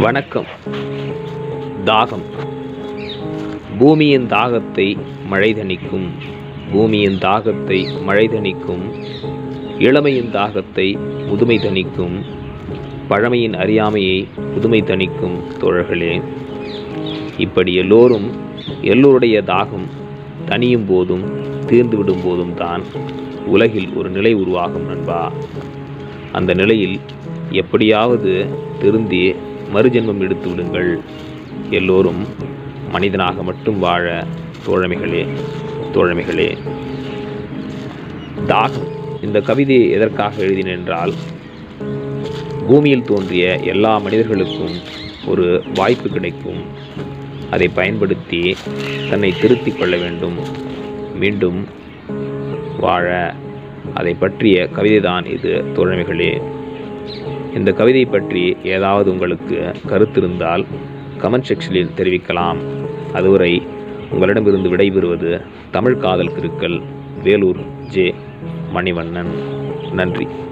வணக்கம் தாகம் பூமியின் தாகத்தை மழை தணிக்கும் பூமியின் தாகத்தை மழை தணிக்கும் இளமையின் தாகத்தை முதுமை தணிக்கும் பழமையின் அறியாமையை புதுமை தணிக்கும் தோழர்களே இப்படி எல்லோரும் எல்லோருடைய தாகம் தணியும் போதும் தீர்ந்துவிடும் போதும் தான் உலகில் ஒரு நிலை உருவாகும் நண்பா அந்த நிலையில் எப்படியாவது திருந்தி மறுஜென்மம் எடுத்து விடுங்கள் எல்லோரும் மனிதனாக மட்டும் வாழ தோழமைகளே தோழமைகளே தாகம் இந்த கவிதையை எதற்காக எழுதினேன் என்றால் பூமியில் தோன்றிய எல்லா மனிதர்களுக்கும் ஒரு வாய்ப்பு கிடைக்கும் அதை பயன்படுத்தி தன்னை திருத்திக் கொள்ள வேண்டும் மீண்டும் வாழ அதை பற்றிய கவிதைதான் இது தோழமைகளே இந்த கவிதை பற்றி ஏதாவது உங்களுக்கு கருத்து இருந்தால் கமெண்ட் செக்ஷனில் தெரிவிக்கலாம் அதுவரை உங்களிடமிருந்து விடைபெறுவது தமிழ் காதல் கிருக்கல் வேலூர் ஜே மணிவண்ணன் நன்றி